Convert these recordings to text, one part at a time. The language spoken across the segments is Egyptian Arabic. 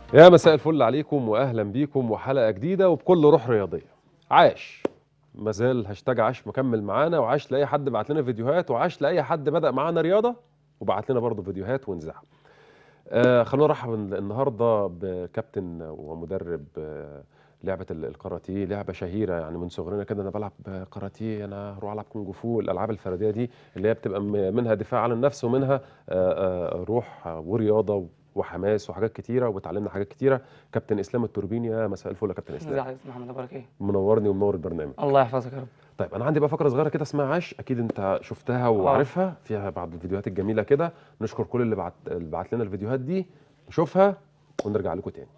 يا مساء الفل عليكم واهلا بيكم وحلقه جديده وبكل روح رياضيه عاش مازال هاشتاج عاش مكمل معانا وعاش لاي حد بعت لنا فيديوهات وعاش لاي حد بدا معانا رياضه وبعت لنا برضه فيديوهات ونزعها آه خلونا نرحب النهارده بكابتن ومدرب آه لعبه ال- الكاراتيه لعبه شهيره يعني من صغرنا كده انا بلعب كاراتيه انا هروح العب كونج فو الالعاب الفرديه دي اللي هي بتبقى م- منها دفاع عن النفس ومنها آه، آه، روح ورياضه وحماس وحاجات كتيره وبتعلمنا حاجات كتيره كابتن اسلام التوربيني يا مساء الفل يا كابتن ازي اسلام حضرتك محمد اخبارك ايه؟ منورني ومنور البرنامج الله يحفظك يا رب طيب انا عندي بقى فقره صغيره كده اسمها عاش اكيد انت شفتها وعارفها فيها بعض الفيديوهات الجميله كده نشكر كل اللي بعت اللي بعت لنا الفيديوهات دي نشوفها ونرجع لكم تاني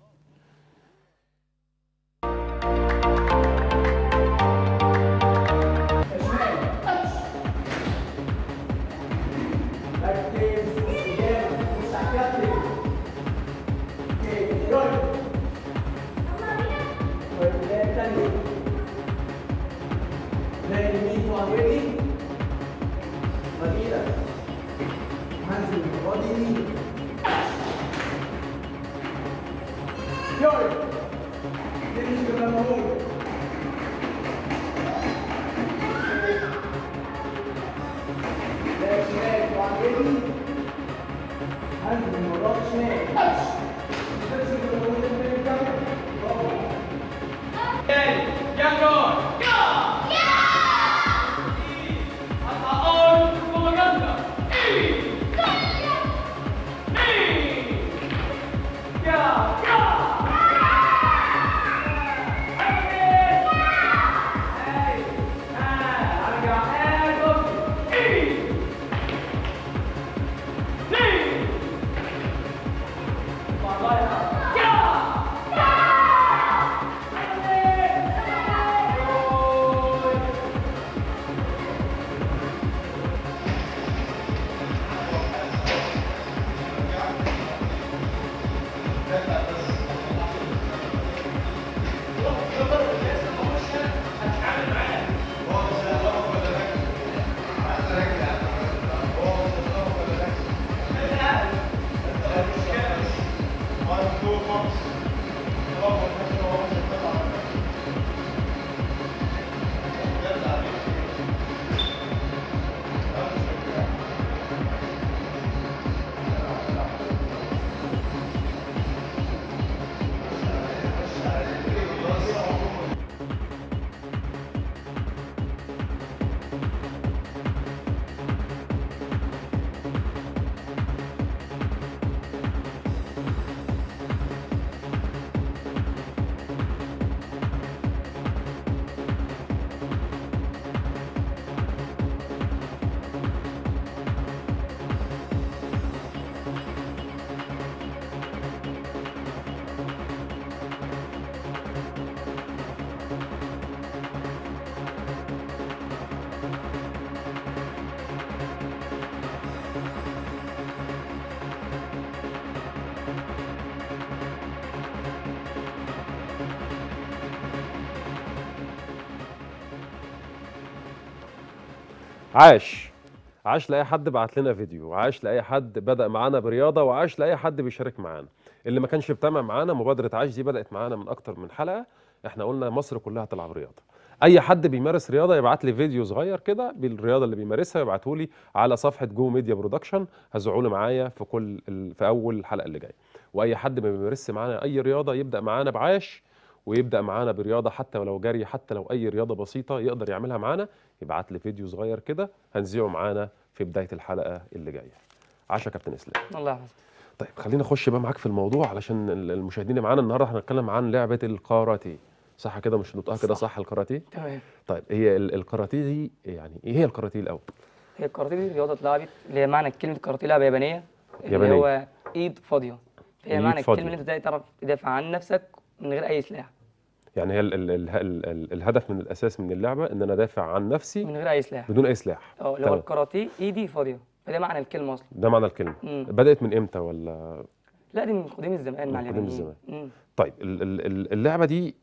عاش عاش لاي حد بعت لنا فيديو وعاش لاي حد بدا معانا برياضه وعاش لاي حد بيشارك معانا اللي ما كانش بتابع معانا مبادره عاش دي بدات معانا من اكتر من حلقه احنا قلنا مصر كلها تلعب رياضه اي حد بيمارس رياضه يبعت لي فيديو صغير كده بالرياضه اللي بيمارسها يبعته لي على صفحه جو ميديا برودكشن هزعوا له معايا في كل ال- في اول الحلقه اللي جايه واي حد ما بيمارسش معانا اي رياضه يبدا معانا بعاش ويبدا معانا برياضه حتى ولو جري حتى لو اي رياضه بسيطه يقدر يعملها معانا يبعت لي فيديو صغير كده هنذيعه معانا في بدايه الحلقه اللي جايه عاش يا كابتن اسلام الله يحفظك طيب خلينا نخش بقى معاك في الموضوع علشان ال- المشاهدين اللي معانا النهارده هنتكلم عن لعبه الكاراتيه صح كده مش نطقها كده صح. صح الكاراتيه تمام طيب هي ال- الكاراتيه دي يعني ايه هي الكاراتيه الاول هي الكاراتيه دي رياضه اتلعبت اللي هي معنى كلمه كاراتيه لعبه يابانيه اللي يابانية. هو ايد فاضيه هي إيد معنى فاضية. الكلمه ان انت ازاي تعرف تدافع عن نفسك من غير اي سلاح يعني هي ال ال ال ال ال الهدف من الاساس من اللعبه ان انا ادافع عن نفسي من غير اي سلاح بدون اي سلاح اه اللي هو تمام. الكاراتيه ايدي فاضيه فده معنى الكلمه اصلا ده معنى الكلمه مم. بدات من امتى ولا لا دي من قديم الزمان مع من قديم اليابانيين مم. طيب ال- ال- ال- اللعبه دي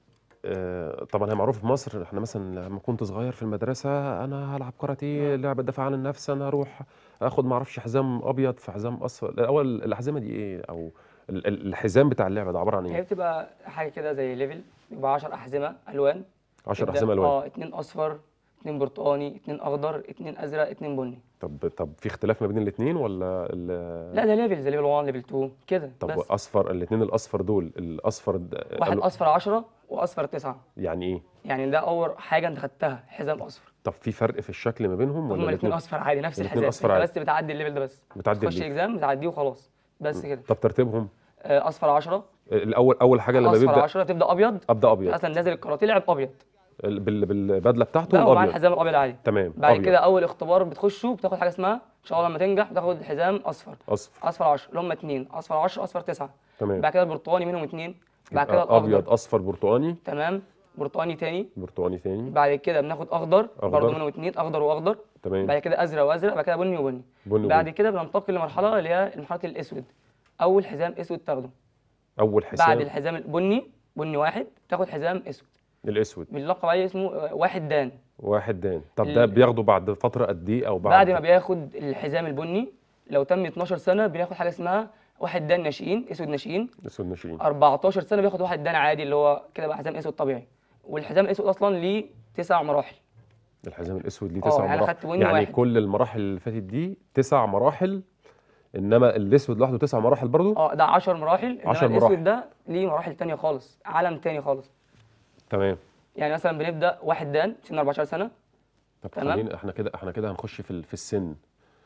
آه، طبعا هي معروف في مصر احنا مثلا لما كنت صغير في المدرسه انا هلعب كاراتيه لعبه دفاع عن النفس انا هروح اخد ما اعرفش حزام ابيض في حزام اصفر الاول الاحزمه دي ايه او ال- ال- الحزام بتاع اللعبه ده عباره عن هي ايه بتبقى حاجه كده زي ليفل بيبقى 10 احزمه الوان 10 تبدأ- احزمه الوان اه اتنين اصفر اتنين برتقاني اتنين اخضر اتنين ازرق اتنين بني طب طب في اختلاف ما بين الاثنين ولا ال- لا ده ليفل زي ليفل 1 ليفل 2 كده طب بس اصفر الاثنين الاصفر دول الاصفر ده- واحد ألو- اصفر 10 واصفر 9 يعني ايه يعني ده اول حاجه انت خدتها حزام اصفر طب في فرق في الشكل ما بينهم هما ولا الاثنين الاثنين اصفر عادي نفس الاتنين الحزام أصفر انت عادي. بس بتعدي الليفل ده بس بتعدي تخش الليفل. اكزام بتعديه وخلاص بس كده طب ترتيبهم آه، اصفر 10 الاول اول حاجه لما اصفر بيبدا 10 تبدا ابيض ابدا ابيض اصلا نازل الكاراتيه لعب ابيض ال- بال- بالبدله بتاعته بقى ومعاه ابيض الحزام الابيض عادي تمام بعد أبيض. كده اول اختبار بتخشه بتاخد حاجه اسمها ان شاء الله لما تنجح بتاخد حزام اصفر اصفر اصفر 10 اللي هم اثنين اصفر 10 اصفر 9 تمام بعد كده البرتقاني منهم اثنين بعد كده يبقى ابيض الاخضر اصفر برتقاني تمام برتقاني تاني برتقاني ثاني بعد كده بناخد اخضر برضه أخضر. منهم اثنين اخضر واخضر تمام بعد كده ازرق وازرق بعد كده بني وبني بني بعد بعد كده بننتقل لمرحله اللي هي مرحله الاسود اول حزام اسود تاخده اول حساب بعد الحزام البني بني واحد تاخد حزام اسود الاسود بنلقب عليه اسمه آه، واحد دان واحد دان طب ال- ده بياخده بعد فتره قد ايه او بعد بعد ما بياخد الحزام البني لو تم 12 سنه بياخد حاجه اسمها واحد دان ناشئين اسود ناشئين اسود ناشئين 14 سنه بياخد واحد دان عادي اللي هو كده بقى حزام اسود طبيعي والحزام الاسود اصلا ليه تسع مراحل الحزام الاسود ليه اه، تسع يعني أنا مراحل خدت بني يعني واحد. كل المراحل اللي فاتت دي تسع مراحل انما الاسود لوحده تسع مراحل برضو اه ده 10 مراحل انما 10 الاسود مراحل. ده ليه مراحل تانية خالص عالم تاني خالص تمام يعني مثلا بنبدا واحد دان سن 14 سنه طب تمام. خلينا احنا كده احنا كده هنخش في ال- في السن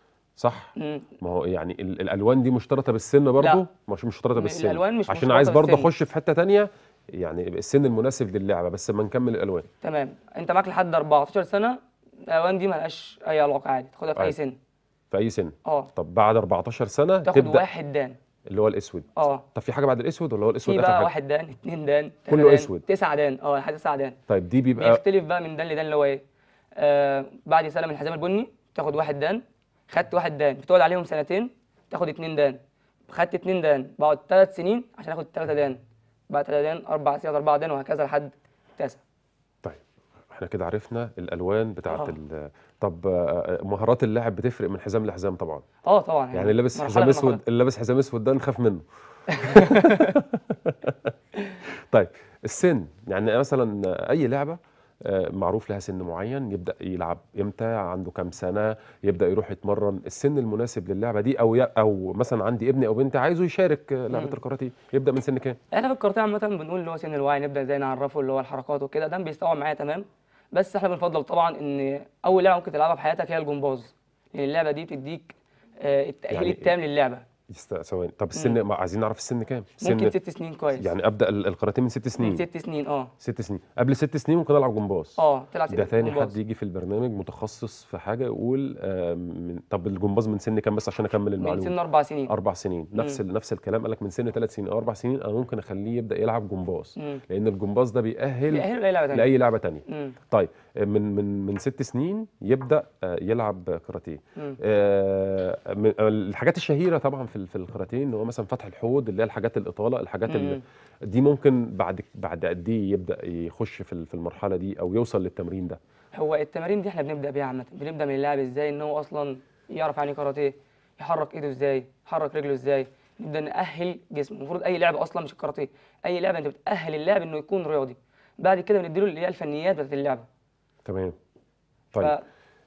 صح مم. ما هو يعني ال- الالوان دي مشترطه بالسن برضو مش مشترطه م- بالسن الألوان مش عشان مشترطة عايز برضو بالسن. اخش في حته تانية يعني السن المناسب للعبه بس ما نكمل الالوان تمام انت معاك لحد 14 سنه الالوان دي ملهاش اي علاقه عادي تاخدها في اي عادي. سن في اي سن اه طب بعد 14 سنه تاخد تبدا واحد دان اللي هو الاسود اه طب في حاجه بعد الاسود ولا هو الاسود في اخر بقى حاجه واحد دان اتنين دان تلاتة كله دان، أسود. تسعة دان اه لحد تسعة دان طيب دي بيبقى بيختلف بقى من دان لدان اللي هو ايه آه بعد سنه من الحزام البني تاخد واحد دان خدت واحد دان بتقعد عليهم سنتين تاخد اتنين دان خدت اتنين دان بقعد ثلاث سنين عشان اخد تلاتة دان بعد تلاتة دان اربع سنين اربعة دان وهكذا لحد تاسع طيب احنا كده عرفنا الالوان بتاعت آه. ال... طب آه، مهارات اللاعب بتفرق من حزام لحزام طبعا اه طبعا يعني اللي لابس مرحلة حزام من اسود المراحل. اللي لابس حزام اسود ده نخاف منه طيب السن يعني مثلا اي لعبه آه، معروف لها سن معين يبدا يلعب امتى عنده كام سنه يبدا يروح يتمرن السن المناسب للعبه دي او ي... او مثلا عندي ابني او بنتي عايزه يشارك آه، لعبه مم. الكاراتيه يبدا من سن كام احنا في الكاراتيه عامة بنقول اللي هو سن الوعي نبدأ ازاي نعرفه اللي هو الحركات وكده ده بيستوعب معايا تمام بس احنا بنفضل طبعا ان اول لعبة ممكن تلعبها في حياتك هي الجمباز لان اللعبة دي بتديك آه، التأهيل يعني التام للعبة يست... ثواني طب السن ما عايزين نعرف السن كام سن ممكن ست سنين كويس يعني ابدا ال- الكاراتيه من ست من سنين ست سنين اه ست سنين قبل ست سنين ممكن العب جمباز اه تلعب ده ست تاني جمباز. حد يجي في البرنامج متخصص في حاجه يقول آه، من طب الجمباز من سن كام بس عشان اكمل من المعلومه سن اربع سنين اربع سنين نفس ال- نفس الكلام قال لك من سن ثلاث سنين او اربع سنين انا ممكن اخليه يبدا يلعب جمباز مم. لان الجمباز ده بيأهل بيأهلوا لاي لعبة تانية لاي لعبه تانية مم. طيب آه، من من من ست سنين يبدا آه، يلعب كاراتيه مم. آه، من آه، الحاجات الشهيره طبعا في ال- في الكاراتيه ان هو مثلا فتح الحوض اللي هي الحاجات الاطاله الحاجات اللي مم. دي ممكن بعد بعد قد ايه يبدا يخش في ال- في المرحله دي او يوصل للتمرين ده هو التمارين دي احنا بنبدأ بيها عامة بنبدأ من اللاعب ازاي ان هو اصلا يعرف يعني إيه كاراتيه يحرك ايده ازاي يحرك رجله ازاي نبدأ نأهل جسمه المفروض اي لعبة اصلا مش الكاراتيه اي لعبة انت بتأهل اللاعب انه يكون رياضي بعد كده بنديله اللي هي الفنيات بتاعت اللعبة تمام طيب ف...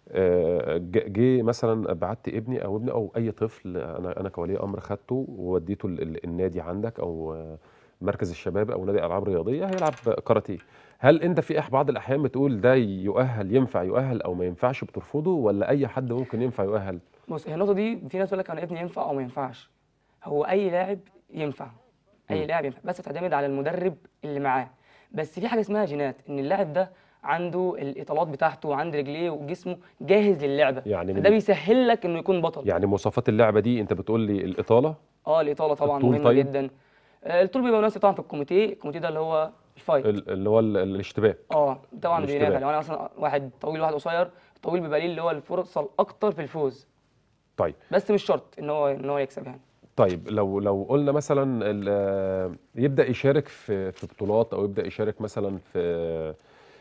آه، ج- جه مثلا بعت ابني او ابني او اي طفل انا انا كولي امر خدته ووديته ال- ال- النادي عندك او آه، مركز الشباب او نادي العاب رياضيه هيلعب كاراتيه هل انت في أح- بعض الاحيان بتقول ده يؤهل ينفع يؤهل او ما ينفعش بترفضه ولا اي حد ممكن ينفع يؤهل بص هي النقطة دي في ناس تقول لك انا ابني ينفع او ما ينفعش هو اي لاعب ينفع اي مم. لاعب ينفع بس بتعتمد على المدرب اللي معاه بس في حاجة اسمها جينات ان اللاعب ده عنده الاطالات بتاعته عند رجليه وجسمه جاهز للعبة يعني فده من بيسهل لك انه يكون بطل يعني مواصفات اللعبه دي انت بتقول لي الاطاله اه الاطاله طبعا الطول مهمه طيب؟ جدا آه، الطول بيبقى مناسب طبعا في الكوميتيه الكوميتيه ده اللي هو الفايت ال- اللي هو ال- الاشتباك اه طبعا الاشتباك. بينافع لو انا مثلا واحد طويل وواحد قصير الطويل بيبقى ليه اللي هو الفرصه الاكتر في الفوز طيب بس مش شرط ان هو ان هو يكسب يعني طيب لو لو قلنا مثلا ال- آه، يبدا يشارك في في بطولات او يبدا يشارك مثلا في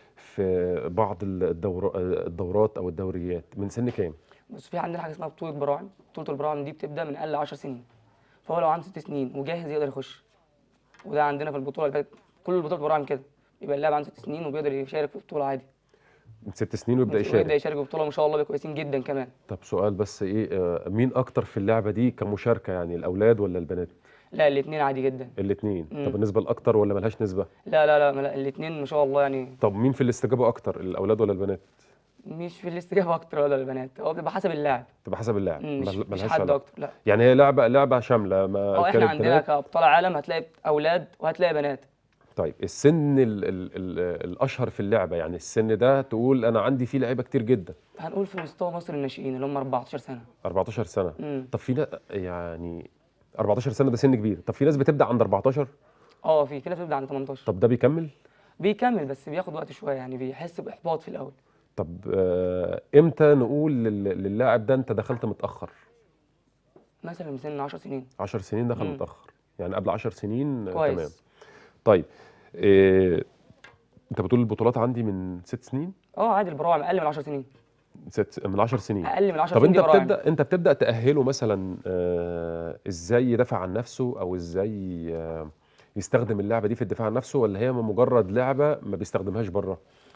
في بعض الدور الدورات او الدوريات من سن كام؟ بس في عندنا حاجه اسمها بطوله براعم بطوله البراعم دي بتبدا من اقل 10 سنين فهو لو عنده ست سنين وجاهز يقدر يخش وده عندنا في البطوله اللي فاتت كل البطولات براعم كده يبقى اللاعب عنده ست سنين وبيقدر يشارك في بطوله عادي من ست سنين ويبدا يبدا يشارك يشارك في بطوله ما شاء الله بيبقوا كويسين جدا كمان طب سؤال بس ايه آه، مين اكتر في اللعبه دي كمشاركه يعني الاولاد ولا البنات؟ لا الاثنين عادي جدا الاثنين مم. طب بالنسبه الاكتر ولا ملهاش نسبه؟ لا لا لا, لا الاثنين ما شاء الله يعني طب مين في الاستجابه اكتر الاولاد ولا البنات؟ مش في الاستجابه اكتر ولا البنات هو بيبقى حسب اللاعب تبقى حسب اللاعب مم، مش, مل- مش ملهاش حد علاقة. اكتر لا يعني هي لعبه لعبه شامله ما اه احنا كانت عندنا بنات كابطال عالم هتلاقي اولاد وهتلاقي بنات طيب السن ال ال ال الاشهر في اللعبه يعني السن ده تقول انا عندي فيه لعيبه كتير جدا هنقول في مستوى مصر الناشئين اللي هم 14 سنه 14 سنه امم طب في نا- يعني 14 سنه ده سن كبير طب في ناس بتبدا عند 14 اه في في ناس بتبدا عند 18 طب ده بيكمل بيكمل بس بياخد وقت شويه يعني بيحس باحباط في الاول طب آه امتى نقول لل- للاعب ده انت دخلت متاخر مثلا من سن 10 سنين 10 سنين دخل مم. متاخر يعني قبل 10 سنين آه، كويس تمام طيب إيه انت بتقول البطولات عندي من ست سنين اه عادي البراعم اقل من 10 سنين ست من 10 سنين اقل من 10 طب سنين انت دي براعم بتبدا انت بتبدا تاهله مثلا آه ازاي يدافع عن نفسه او ازاي آه يستخدم اللعبه دي في الدفاع عن نفسه ولا هي مجرد لعبه ما بيستخدمهاش بره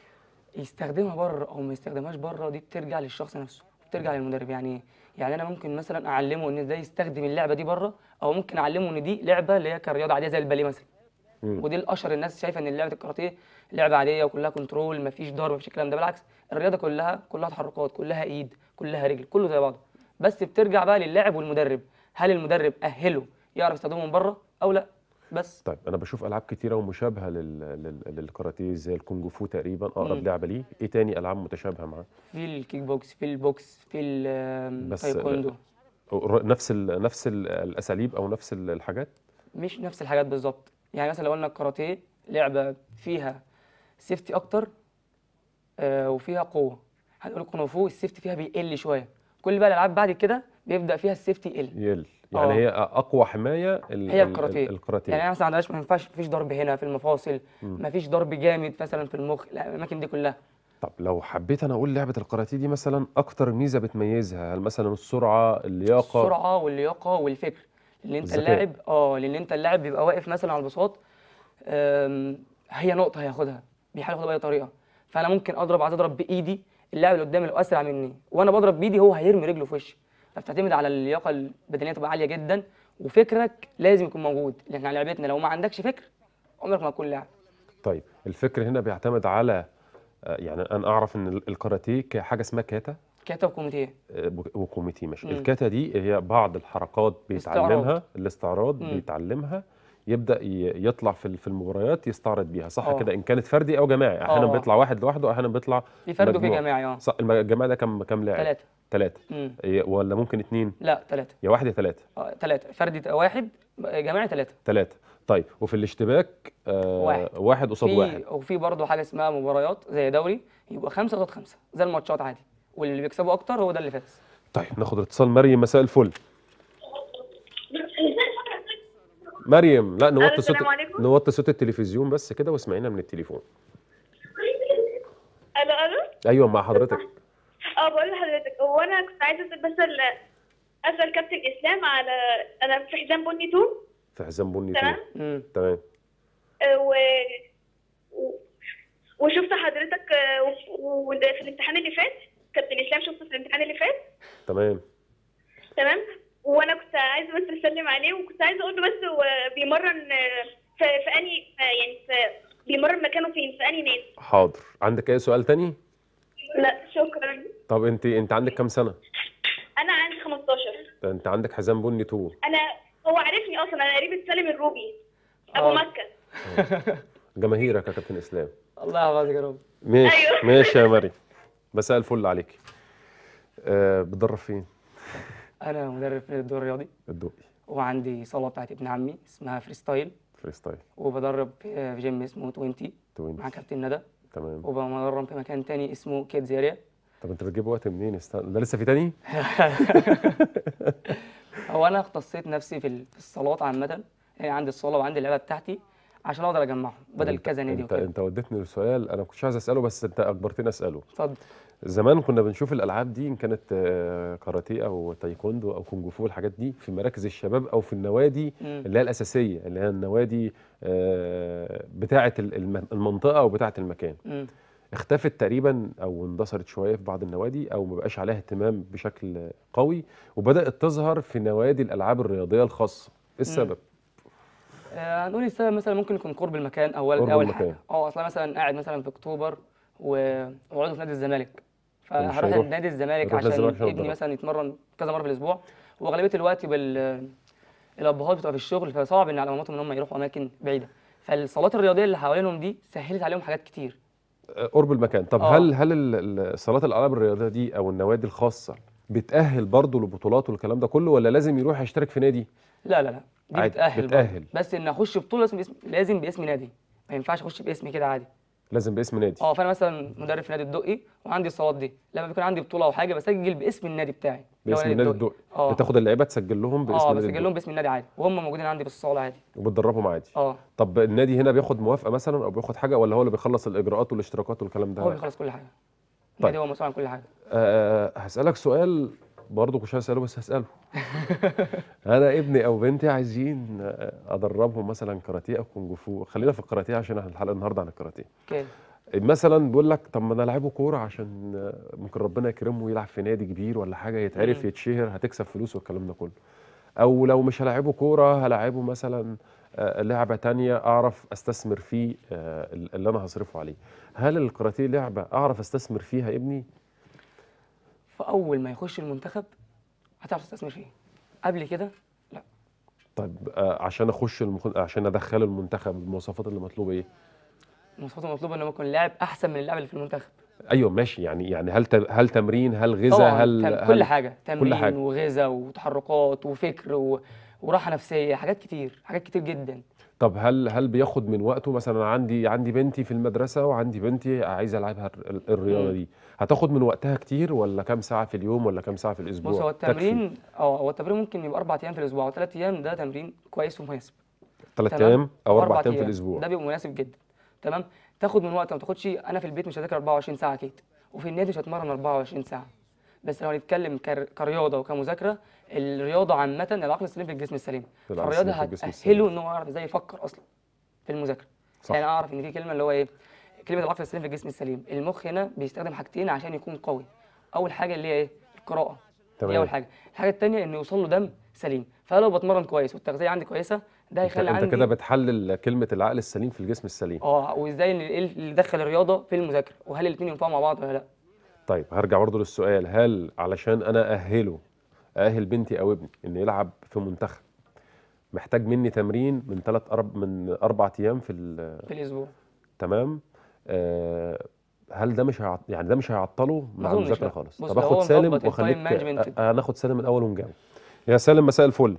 يستخدمها بره او ما يستخدمهاش بره دي بترجع للشخص نفسه بترجع للمدرب يعني يعني انا ممكن مثلا اعلمه ان ازاي يستخدم اللعبه دي بره او ممكن اعلمه ان دي لعبه اللي هي كرياضه عاديه زي الباليه مثلا مم. ودي الاشهر الناس شايفه ان لعبه الكاراتيه لعبه عاديه وكلها كنترول مفيش ضرب مفيش الكلام ده بالعكس الرياضه كلها كلها تحركات كلها ايد كلها رجل كله زي بعضه بس بترجع بقى للاعب والمدرب هل المدرب اهله يعرف يستخدمه من بره او لا بس طيب انا بشوف العاب كتيره ومشابهه لل... لل... للكاراتيه زي الكونج فو تقريبا اقرب مم. لعبه ليه ايه تاني العاب متشابهه معاه في الكيك بوكس في البوكس في بس- التايكوندو قر- نفس ال... نفس ال... الاساليب او نفس ال- الحاجات مش نفس الحاجات بالظبط يعني مثلا لو قلنا الكاراتيه لعبه فيها سيفتي اكتر آه وفيها قوه هنقول الكونغ فو السيفتي فيها بيقل شويه كل بقى الالعاب بعد كده بيبدا فيها السيفتي يقل يل يعني آه. هي اقوى حمايه ال... هي ال- الكاراتيه. الكاراتيه يعني انا مثلا عندناش ما ينفعش مفيش ضرب هنا في المفاصل مم. مفيش ضرب جامد مثلا في المخ لا الاماكن دي كلها طب لو حبيت انا اقول لعبه الكاراتيه دي مثلا اكتر ميزه بتميزها هل مثلا السرعه اللياقه السرعه واللياقه والفكر لان انت الذكاء. اللاعب اه لان انت اللاعب بيبقى واقف مثلا على البساط آم، هي نقطه هياخدها بيحاول ياخدها باي طريقه فانا ممكن اضرب عايز اضرب بايدي اللاعب اللي قدامي لو اسرع مني وانا بضرب بايدي هو هيرمي رجله في وشي فبتعتمد على اللياقه البدنيه تبقى عاليه جدا وفكرك لازم يكون موجود لان احنا لعبتنا لو ما عندكش فكر عمرك ما هتكون لاعب طيب الفكر هنا بيعتمد على آه، يعني انا اعرف ان ال- الكاراتيه كحاجه اسمها كاتا كاتب كوميتيه آه، وك- وكوميتي ماشي مم. الكاتا دي هي بعض الحركات استعراض. بيتعلمها الاستعراض مم. بيتعلمها يبدا ي- يطلع في ال- في المباريات يستعرض بيها صح آه. كده ان كانت فردي او جماعي احيانا آه. بيطلع واحد لوحده احيانا بيطلع في فرد وفي مجموعة. جماعي اه صح الم- الجماعي ده كم كم لاعب ثلاثه ثلاثه امم ولا ممكن اثنين لا ثلاثه يا واحد يا ثلاثه اه ثلاثه فردي واحد جماعي ثلاثه ثلاثه طيب وفي الاشتباك آه واحد. واحد قصاد واحد في وفي برضه حاجه اسمها مباريات زي دوري يبقى خمسه ضد خمسه زي الماتشات عادي واللي بيكسبوا اكتر هو ده اللي فاز طيب ناخد اتصال مريم مساء الفل مريم لا نوطي صوت السلام عليكم. نوطي صوت التلفزيون بس كده واسمعينا من التليفون الو الو ايوه مع حضرتك اه بقول لحضرتك هو انا كنت عايزه اسال بس ال- اسال كابتن اسلام على انا في حزام بني 2 في حزام بني تمام تو امم تمام آه، و... و... وشفت حضرتك آه، و- وده في الامتحان اللي فات كابتن اسلام شفته في الامتحان اللي فات تمام تمام وانا كنت عايزه بس اسلم عليه وكنت عايزه اقول له بس هو بيمرن آه، في في اني في- يعني في بيمرن مكانه فين في اني نادي حاضر عندك اي سؤال تاني لا شكرا طب انت انت عندك كام سنه انا عندي 15 ده انت عندك حزام بني تو انا هو عارفني اصلا انا قريبه سالم الروبي ابو آه. مكه جماهيرك يا كابتن اسلام الله يحفظك يا رب ماشي أيوة. ماشي يا مريم مساء الفل عليك أه بتدرب فين انا مدرب في الدور الرياضي الدقي وعندي صاله بتاعت ابن عمي اسمها فري ستايل فري ستايل وبدرب في في جيم اسمه 20 توين مع كابتن ندى تمام وبمرن في مكان تاني اسمه كيدز اريا طب انت بتجيب وقت منين استنى ده لسه في تاني هو انا اختصيت نفسي في ال- في الصالات عامه يعني عندي الصاله وعندي اللعبه بتاعتي عشان اقدر اجمعهم بدل أنت- كذا نادي انت وكده انت وديتني لسؤال انا ما كنتش عايز اساله بس انت اجبرتني اساله اتفضل زمان كنا بنشوف الالعاب دي ان كانت آه، كاراتيه او تايكوندو او كونج فو الحاجات دي في مراكز الشباب او في النوادي مم. اللي هي الاساسيه اللي هي النوادي آه، بتاعه ال- الم- المنطقه او بتاعه المكان مم. اختفت تقريبا او اندثرت شويه في بعض النوادي او ما بقاش عليها اهتمام بشكل قوي وبدات تظهر في نوادي الالعاب الرياضيه الخاصه ايه السبب آه، هنقول السبب مثلا ممكن يكون قرب المكان اول قرب اول المكان. حاجه اه اصلا مثلا قاعد مثلا في اكتوبر و- وعضو في نادي الزمالك فهروح هيروح- نادي الزمالك هيروح نادي عشان الزمالك عشان ابني يتدرب. مثلا يتمرن كذا مره في الاسبوع واغلبيه الوقت بال الابهات بتبقى في الشغل فصعب ان على مامتهم ان هم يروحوا اماكن بعيده فالصالات الرياضيه اللي حوالينهم دي سهلت عليهم حاجات كتير آه، قرب المكان طب آه. هل هل ال- ال- صالات الالعاب الرياضيه دي او النوادي الخاصه بتاهل برضه لبطولات والكلام ده كله ولا لازم يروح يشترك في نادي لا لا لا دي عادي، بتأهل برضه. بتأهل. بس ان اخش بطوله لازم باسم لازم باسم نادي ما ينفعش اخش باسمي كده عادي لازم باسم نادي اه فانا مثلا مدرب في نادي الدقي وعندي الصالات دي لما بيكون عندي بطوله او حاجه بسجل باسم النادي بتاعي اللي هو باسم النادي الدقي اه بتاخد اللعيبه تسجل لهم باسم اه النادي بسجل لهم الدقي باسم النادي عادي وهم موجودين عندي في الصاله عادي وبتدربهم عادي اه طب النادي هنا بياخد موافقه مثلا او بياخد حاجه ولا هو اللي بيخلص الاجراءات والاشتراكات والكلام ده هو بيخلص كل حاجه النادي هو مسؤول عن كل حاجه أه هسألك سؤال برضه مش هسأله بس هسأله أنا ابني أو بنتي عايزين آه، أدربهم مثلا كاراتيه أو كونج فو خلينا في الكاراتيه عشان احنا الحلقة النهاردة عن الكاراتيه كده مثلا بيقول لك طب ما أنا ألعبه كورة عشان آه، ممكن ربنا يكرمه ويلعب في نادي كبير ولا حاجة يتعرف مم. يتشهر هتكسب فلوس والكلام ده كله أو لو مش هلاعبه كورة هلاعبه مثلا آه، لعبة تانية أعرف أستثمر فيه آه، اللي أنا هصرفه عليه هل الكاراتيه لعبة أعرف أستثمر فيها ابني؟ فاول ما يخش المنتخب هتعرف تستثمر فيه قبل كده لا طيب آه، عشان اخش المخ... عشان ادخله المنتخب المواصفات اللي مطلوبه ايه؟ المواصفات المطلوبه انه يكون لاعب احسن من اللاعب اللي في المنتخب ايوه ماشي يعني يعني هل ت... هل تمرين هل غذاء طبعا هل, تم- هل كل حاجه تمرين حاجة. وغذاء وتحركات وفكر و... وراحه نفسيه حاجات كتير حاجات كتير جدا طب هل هل بياخد من وقته مثلا أنا عندي عندي بنتي في المدرسه وعندي بنتي عايزه العبها الر- الرياضه مم. دي هتاخد من وقتها كتير ولا كام ساعه في اليوم ولا كام ساعه في الاسبوع؟ بص هو تكفي؟ التمرين اه هو التمرين ممكن يبقى اربع ايام في الاسبوع وثلاث ايام ده تمرين كويس ومناسب ثلاث تمام؟ ايام او اربع ايام في الاسبوع ده بيبقى مناسب جدا تمام تاخد من وقت ما تاخدش انا في البيت مش هذاكر 24 ساعه اكيد وفي النادي مش هتمرن 24 ساعه بس لو هنتكلم كر- كرياضه وكمذاكره الرياضه عامه العقل السليم في الجسم السليم العقل فالرياضه السليم في الجسم هتاهله ان هو يعرف ازاي يفكر اصلا في المذاكره صح. يعني اعرف ان في كلمه اللي هو ايه كلمه العقل السليم في الجسم السليم المخ هنا بيستخدم حاجتين عشان يكون قوي اول حاجه اللي هي ايه القراءه دي تمام. اول حاجه الحاجه الثانيه انه يوصل له دم سليم فانا لو بتمرن كويس والتغذيه عندي كويسه ده انت, هيخلي انت عندي كده بتحلل كلمه العقل السليم في الجسم السليم اه وازاي ان ايه اللي دخل الرياضه في المذاكره وهل الاثنين ينفعوا مع بعض ولا لا طيب هرجع برضه للسؤال هل علشان انا اهله اهل بنتي او ابني انه يلعب في منتخب محتاج مني تمرين من ثلاث أرب من اربع ايام في ال- في الاسبوع تمام آه هل ده مش هيعط... يعني ده مش هيعطله مع أظنش المذاكره لا. خالص بص، طب لو اخد هو سالم مظبط واخليك التايم مانجمنت. آه، هناخد سالم الاول ونجاوب يا سالم مساء الفل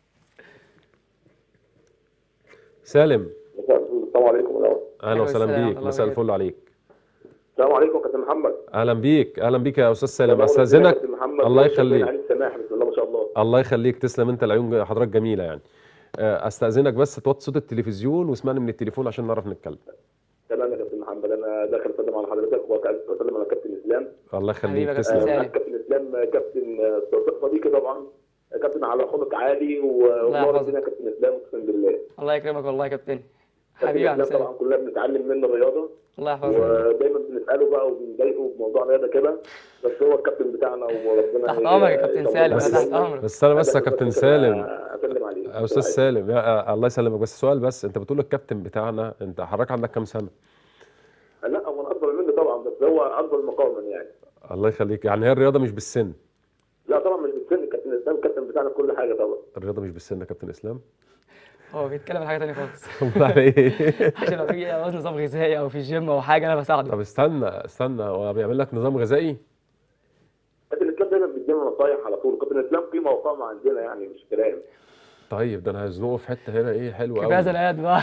سالم السلام عليكم ورحمة اهلا أيوة وسهلا السلام بيك ورحمة مساء الله الفل عليك السلام عليكم كابتن محمد اهلا بيك اهلا بيك يا استاذ سالم الله استاذنك كابتن محمد الله وشكراً يخليك عليك سماح بسم الله ما شاء الله الله يخليك تسلم انت العيون حضرتك جميله يعني آه، استاذنك بس توطي صوت التلفزيون واسمعني من التليفون عشان نعرف نتكلم تمام يا كابتن محمد انا داخل اسلم على حضرتك واسلم على كابتن اسلام الله حبيبي يخليك يا تسلم كابتن آه، سالم. كابتن اسلام آه، كابتن آه، صديق صديقي طبعا آه، كابتن على خلق عالي و- ونور يحفظك. الدنيا كابتن اسلام اقسم بالله الله يكرمك والله يا كابتن كابتن حبيبي يا عم اسلام سالم طبعا كلنا بنتعلم منه الرياضه الله يحفظك ودايما بنساله بقى وبنضايقه بموضوع الرياضه كده بس هو الكابتن بتاعنا وربنا تحت ي- امرك يا كابتن يطول سالم بس- انا تحت امرك بس انا بس يا أنا كابتن بس سالم اسلم عليه يا استاذ سالم يا آه، الله يسلمك بس سؤال بس انت بتقول الكابتن بتاعنا انت حضرتك عندك كام سنه لا هو انا اكبر منه طبعا بس هو اكبر مقاما يعني الله يخليك يعني هي الرياضه مش بالسن لا طبعا مش بالسن كابتن اسلام الكابتن بتاعنا في كل حاجه طبعا الرياضه مش بالسن يا كابتن اسلام هو بيتكلم عن حاجه ثانيه خالص امال على ايه عشان لو في عاوز نظام غذائي او في الجيم او حاجه انا بساعده طب استنى استنى هو بيعمل لك نظام غذائي كابتن اسلام دايما بيدينا نصايح على طول كابتن اسلام قيمه وقامه عندنا يعني مش كلام طيب ده انا هزنقه في حته هنا ايه حلوه كفايه قوي زنقات بقى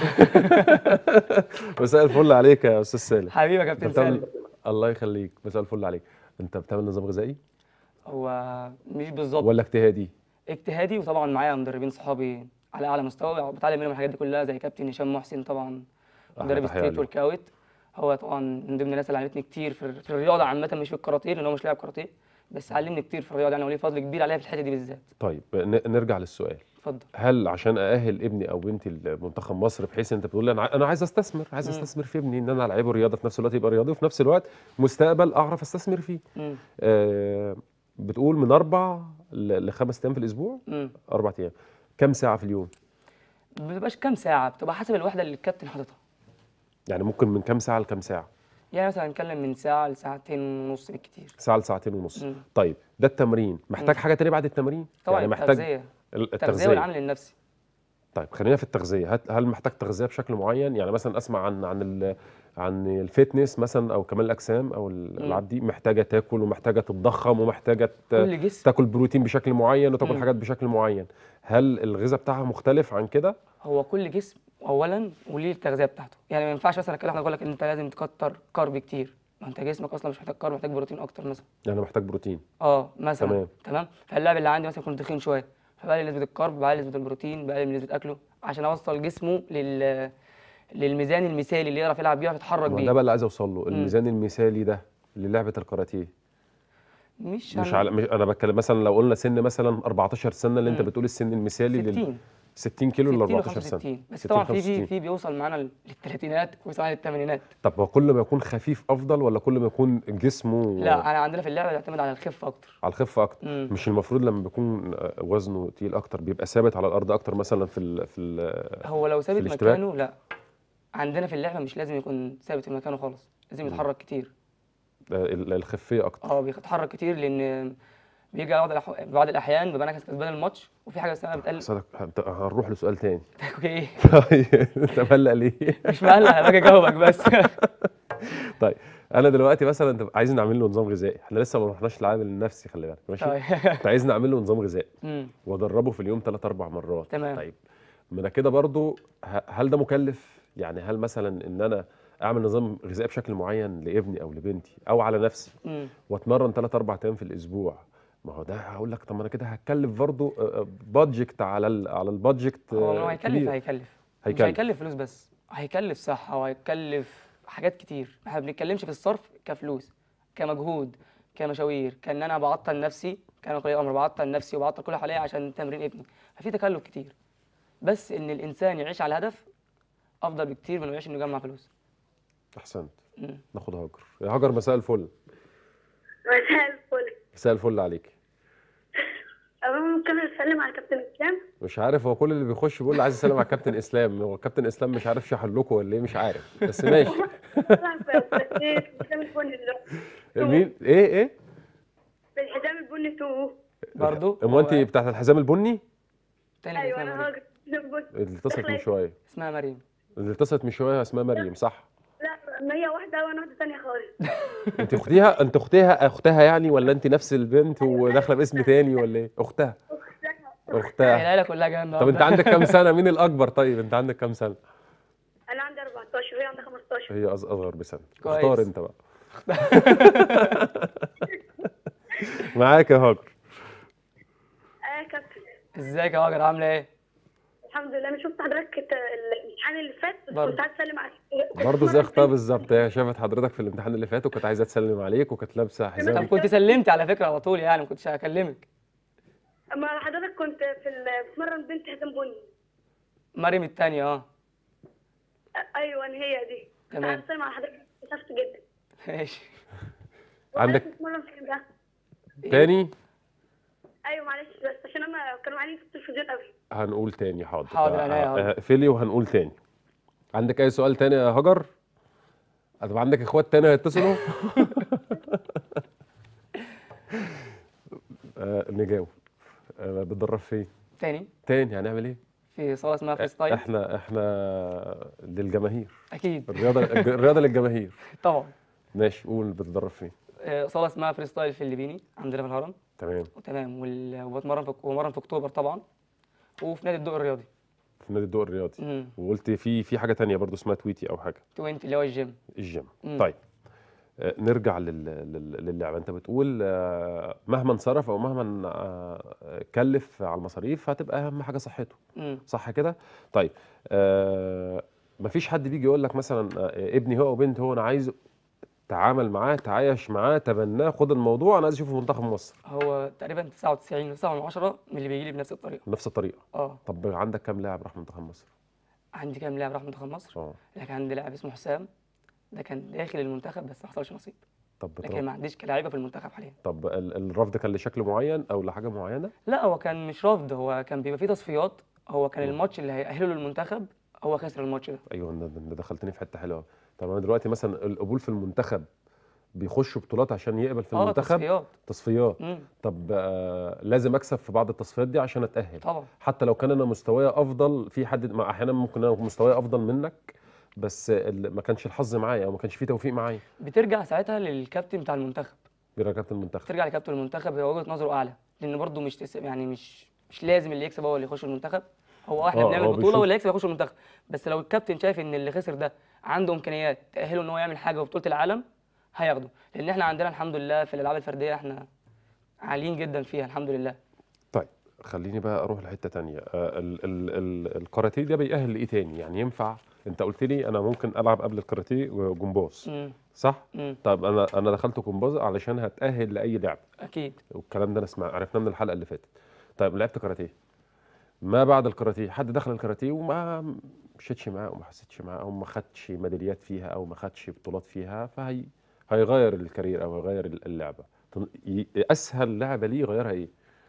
مساء الفل عليك يا استاذ سالم حبيبي يا انت كابتن بتعمل سالم الله يخليك مساء الفل عليك انت بتعمل نظام غذائي هو مش بالظبط ولا اجتهادي اجتهادي وطبعا معايا مدربين صحابي على اعلى مستوى بتعلم منهم الحاجات دي كلها زي كابتن هشام محسن طبعا أحلى مدرب تحية ستريت له. ورك اوت هو طبعا من ضمن الناس اللي علمتني كتير في, في الرياضه عامه مش في الكاراتيه لان هو مش لاعب كاراتيه بس علمني كتير في الرياضه يعني وليه فضل كبير عليا في الحته دي بالذات طيب ن- نرجع للسؤال اتفضل هل عشان ااهل ابني او بنتي لمنتخب مصر بحيث انت بتقول لي انا ع- انا عايز استثمر عايز مم. استثمر في ابني ان انا العبه رياضه في نفس الوقت يبقى رياضي وفي نفس الوقت مستقبل اعرف استثمر فيه مم. آه بتقول من اربع ل- لخمس ايام في الاسبوع مم. اربع ايام كم ساعه في اليوم ما بتبقاش كام ساعه بتبقى حسب الوحده اللي الكابتن حاططها يعني ممكن من كم ساعه لكم ساعه يعني مثلا نتكلم من ساعه لساعتين ونص بالكتير ساعه لساعتين ونص مم. طيب ده التمرين محتاج مم. حاجه تانية بعد التمرين طبعا يعني محتاج التغذيه ال- التغذيه التغذيه والعامل النفسي طيب خلينا في التغذيه هت- هل محتاج تغذيه بشكل معين يعني مثلا اسمع عن عن ال عن الفيتنس مثلا او كمال الاجسام او الالعاب دي محتاجه تاكل ومحتاجه تتضخم ومحتاجه ت- كل جسم تاكل بروتين بشكل معين وتاكل مم. حاجات بشكل معين هل الغذاء بتاعها مختلف عن كده هو كل جسم اولا وليه التغذيه بتاعته يعني ما ينفعش مثلا كده احنا نقول لك ان انت لازم تكتر كارب كتير ما انت جسمك اصلا مش محتاج كارب محتاج بروتين اكتر مثلا يعني محتاج بروتين اه مثلا تمام. تمام فاللاعب اللي عندي مثلا يكون تخين شويه فبقلل نسبه الكارب بقلل نسبه البروتين بقلل من نسبه اكله عشان اوصل جسمه لل للميزان المثالي اللي يعرف يلعب بيه ويعرف يتحرك ما بيه ده بقى اللي عايز اوصل له الميزان المثالي ده للعبه الكاراتيه مش مش هن- على مش انا بتكلم مثلا لو قلنا سن مثلا 14 سنه اللي انت مم. بتقول السن المثالي لل 60 60 كيلو ل 60 و 14 سنه 65 بس 60 طبعا في 65. في في بيوصل معانا للثلاثينات ويوصل للثمانينات طب هو كل ما يكون خفيف افضل ولا كل ما يكون جسمه لا انا عندنا في اللعبه بيعتمد على الخفه اكتر على الخفه اكتر مم. مش المفروض لما بيكون آه، وزنه تقيل اكتر بيبقى ثابت على الارض اكتر مثلا في ال في ال هو لو ثابت الاشتباك؟ مكانه لا عندنا في اللعبه مش لازم يكون ثابت في مكانه خالص لازم يتحرك كتير ال- الخفيه اكتر اه بيتحرك كتير لان بيجي بعض الأح- بعض الاحيان ببقى انا كسبان الماتش وفي حاجه اسمها بتقل صدق هنت- هنروح لسؤال تاني ايه طيب انت مقلق ليه؟ مش مقلق انا باجي اجاوبك بس طيب انا دلوقتي مثلا انت عايزين نعمل له نظام غذائي احنا لسه ما رحناش للعامل النفسي خلي بالك ماشي طيب انت عايز نعمل له نظام غذائي مم. وادربه في اليوم ثلاث اربع مرات تمام. طيب من كده برضو ه- هل ده مكلف يعني هل مثلا ان انا اعمل نظام غذائي بشكل معين لابني او لبنتي او على نفسي مم. واتمرن ثلاث اربع ايام في الاسبوع ما هو ده هقول لك طب ما انا كده هتكلف برضو بادجكت على ال على البادجكت هو آه، لو هيكلف كبير. هيكلف مش هيكلف. هيكلف فلوس بس هيكلف صحة وهيكلف حاجات كتير احنا ما بنتكلمش في الصرف كفلوس كمجهود كمشاوير كان انا بعطل نفسي كان ولي امر بعطل نفسي وبعطل كل اللي حواليا عشان تمرين ابني ففي تكلف كتير بس ان الانسان يعيش على هدف افضل بكتير من انه يعيش انه يجمع فلوس احسنت مم. ناخد هاجر يا هاجر مساء الفل مساء الفل مساء الفل عليك أولا ممكن أسلم على كابتن إسلام مش عارف هو كل اللي بيخش بيقول لي عايز اسلم على كابتن اسلام هو كابتن اسلام مش عارف شرح لكم ولا ايه مش عارف بس ماشي بالحزام البني دلوقتي مين ايه ايه بالحزام البني تو برضو امال انت هو بتاعت الحزام البني تاني أيوه اسمها أنا مريم هاجر الحزام البني اللي اتصلت من شويه اسمها مريم اللي اتصلت من شويه اسمها مريم صح لا ما هي واحدة وأنا واحدة تانية خالص انت اختيها انت اختها اختها يعني ولا انت نفس البنت وداخله باسم تاني ولا ايه اختها اختها العيله كلها جايه طب انت عندك كام سنه مين الاكبر طيب انت عندك كام سنه أنا عندي 14 وهي عندها 15 هي أص- اصغر بسنه كويس. اختار انت بقى معاك يا هاجر آه يا كابتن ازيك يا هاجر عامله ايه الحمد لله أنا شفت حضرتك الت- الامتحان اللي فات بس برضه. كنت عايز أسلم عليك برضه زي اختها بالظبط هي شافت حضرتك في الامتحان اللي فات وكانت عايزه تسلم عليك وكانت لابسه طب حزام كنت سلمت على فكره على طول يعني ما كنتش هكلمك أما حضرتك كنت في ال- بتمرن بنت حزام بني مريم التانية اه آه، أيوه هي دي كنت تمام. عايز أسلم على حضرتك اكتشفت جدا ماشي عندك- وحضرتك بتتمرن فين ده؟ تاني ايوه معلش بس عشان انا كانوا معايا في التلفزيون قوي هنقول تاني حاضر حاضر، عينيا يا هاجر. اقفلي وهنقول تاني عندك اي سؤال تاني يا هاجر طب عندك اخوات تاني هيتصلوا آه نجاوب آه بتدرب فين تاني تاني هنعمل ايه في صاله اسمها فري ستايل احنا احنا للجماهير اكيد الرياضه الرياضه للجماهير طبعا ماشي قول بتدرب فين آه، صاله اسمها فري ستايل في الليبيني عندنا في الهرم تمام وتمام وال- وبتمرن في وبمرن في اكتوبر طبعا وفي نادي الضوء الرياضي في نادي الضوء الرياضي امم وقلت في في حاجه تانية برضو اسمها تويتي او حاجه 20 اللي هو الجيم الجيم مم. طيب آه، نرجع لل- لل- للعبه انت بتقول آه، مهما انصرف او مهما آه، كلف على المصاريف هتبقى اهم حاجه صحته مم. صح كده طيب آه مفيش حد بيجي يقول لك مثلا آه ابني هو وبنت هو انا عايزه تعامل معاه تعايش معاه تبناه خد الموضوع انا عايز اشوفه في منتخب مصر هو تقريبا 99 9 من 10 من اللي بيجي لي بنفس الطريقه بنفس الطريقه اه طب عندك كام لاعب راح منتخب مصر عندي كام لاعب راح منتخب مصر اه لكن عندي لاعب اسمه حسام ده كان داخل المنتخب بس ما حصلش نصيب طب لكن طب, ما عنديش كلاعيبه في المنتخب حاليا طب ال- الرفض كان لشكل معين او لحاجه معينه لا هو كان مش رفض هو كان بيبقى فيه تصفيات هو كان مم. الماتش اللي هيأهله للمنتخب هو خسر الماتش ده ايوه ده ده دخلتني في حته حلوه طب انا دلوقتي مثلا القبول في المنتخب بيخشوا بطولات عشان يقبل في اه المنتخب تصفيات تصفيات مم. طب آه لازم اكسب في بعض التصفيات دي عشان اتاهل طبعا حتى لو كان انا مستواي افضل في حد ما احيانا ممكن انا مستواي افضل منك بس ال- ما كانش الحظ معايا او ما كانش في توفيق معايا بترجع ساعتها للكابتن بتاع المنتخب بركات المنتخب ترجع لكابتن المنتخب هو وجهه نظره اعلى لان برضه مش تس... يعني مش مش لازم اللي يكسب هو اللي يخش المنتخب هو احنا آه، بنعمل هو بطوله بيشوف- واللي يكسب يخش المنتخب بس لو الكابتن شايف ان اللي خسر ده عنده امكانيات تاهله ان هو يعمل حاجه في بطوله العالم هياخده لان احنا عندنا الحمد لله في الالعاب الفرديه احنا عاليين جدا فيها الحمد لله طيب خليني بقى اروح لحته تانية آه، ال ال ال الكاراتيه ده بيأهل لايه تاني يعني ينفع انت قلت لي انا ممكن العب قبل الكاراتيه جمباز امم صح امم طب انا انا دخلت جمباز علشان هتأهل لاي لعبه اكيد والكلام ده انا سمع عرفناه من الحلقه اللي فاتت طيب لعبت كاراتيه ما بعد الكاراتيه حد دخل الكاراتيه وما مشيتش معاه او ما حسيتش معاه او ما خدش ميداليات فيها او ما خدش بطولات فيها فهي هيغير الكارير او هيغير اللعبه تن- ي- اسهل لعبه ليه يغيرها ايه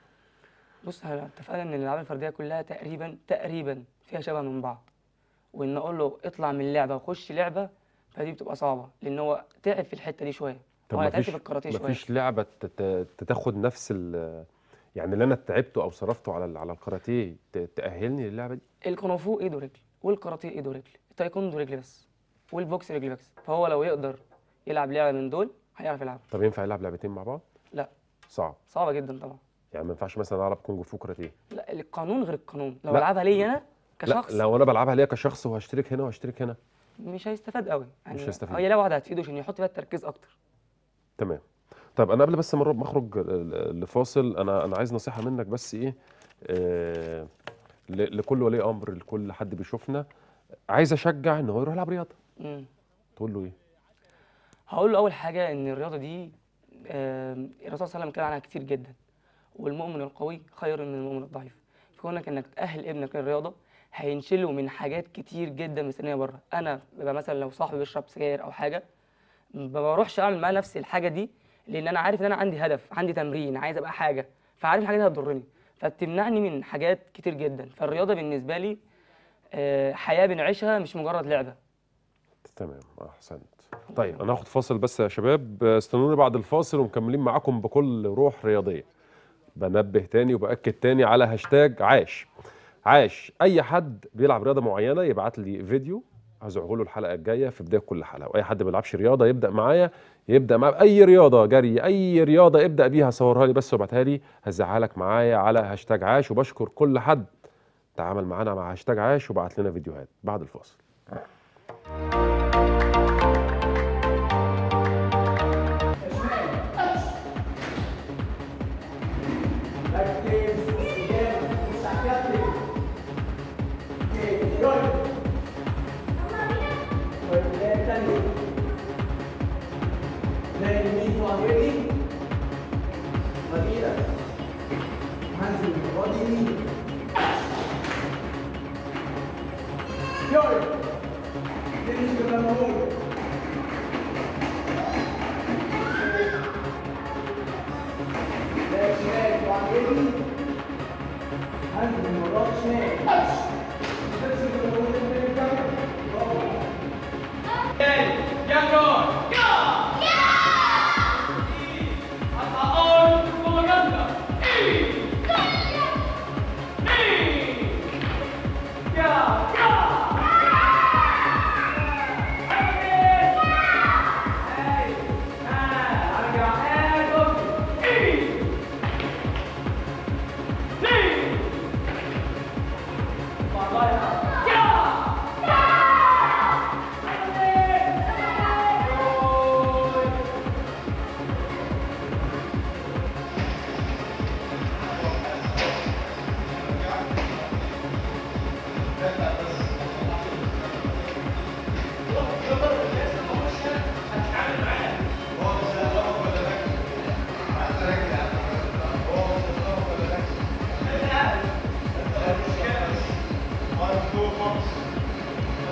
بص احنا اتفقنا ان الالعاب الفرديه كلها تقريبا تقريبا فيها شبه من بعض وان اقول له اطلع من لعبه وخش لعبه فدي بتبقى صعبه لان هو تعب في الحته دي شويه طب هو ما تعب فيش في الكاراتيه ما شويه فيش لعبه تت- تاخد نفس ال يعني اللي انا تعبته او صرفته على ال- على الكاراتيه ت- تاهلني للعبه دي الكونغ ايد ورجل والكاراتيه ايد ورجل التايكوندو رجل بس والبوكس رجل بس فهو لو يقدر يلعب لعبه من دول هيعرف يلعب طب ينفع يلعب لعبتين مع بعض لا صعب صعبه جدا طبعا يعني ما ينفعش مثلا العب كونج فو كاراتيه لا القانون غير القانون لو لا. العبها ليا انا كشخص لا لو انا بلعبها ليا كشخص وهشترك هنا وهشترك هنا مش هيستفاد قوي يعني مش هيستفيد. هي لعبه واحده هتفيده عشان يحط فيها التركيز اكتر تمام طيب انا قبل بس ما نروح- ما اخرج ل- لفاصل انا انا عايز نصيحه منك بس ايه آه ل- لكل ولي امر لكل حد بيشوفنا عايز اشجع ان هو يروح يلعب رياضه مم. تقول له ايه هقول له اول حاجه ان الرياضه دي آم، الرسول صلى الله عليه وسلم اتكلم عنها كتير جدا والمؤمن القوي خير من المؤمن الضعيف فكونك انك تاهل ابنك للرياضه هينشله من حاجات كتير جدا مستنيه بره انا ببقى مثلا لو صاحبي بيشرب سجاير او حاجه ما بروحش اعمل معاه نفس الحاجه دي لان انا عارف ان انا عندي هدف عندي تمرين عايز ابقى حاجه فعارف الحاجه دي هتضرني فبتمنعني من حاجات كتير جدا فالرياضه بالنسبه لي آه، حياه بنعيشها مش مجرد لعبه تمام احسنت طيب انا هاخد فاصل بس يا شباب استنوني بعد الفاصل ومكملين معاكم بكل روح رياضيه بنبه تاني وباكد تاني على هاشتاج عاش عاش اي حد بيلعب رياضه معينه يبعت لي فيديو هزعه له الحلقه الجايه في بدايه كل حلقه واي حد ما بيلعبش رياضه يبدا معايا يبدا معايا باي رياضه جري اي رياضه ابدا بيها صورها لي بس وابعتها لي هزعها لك معايا على هاشتاج عاش وبشكر كل حد تعامل معانا مع هاشتاج عاش وبعت لنا فيديوهات بعد الفاصل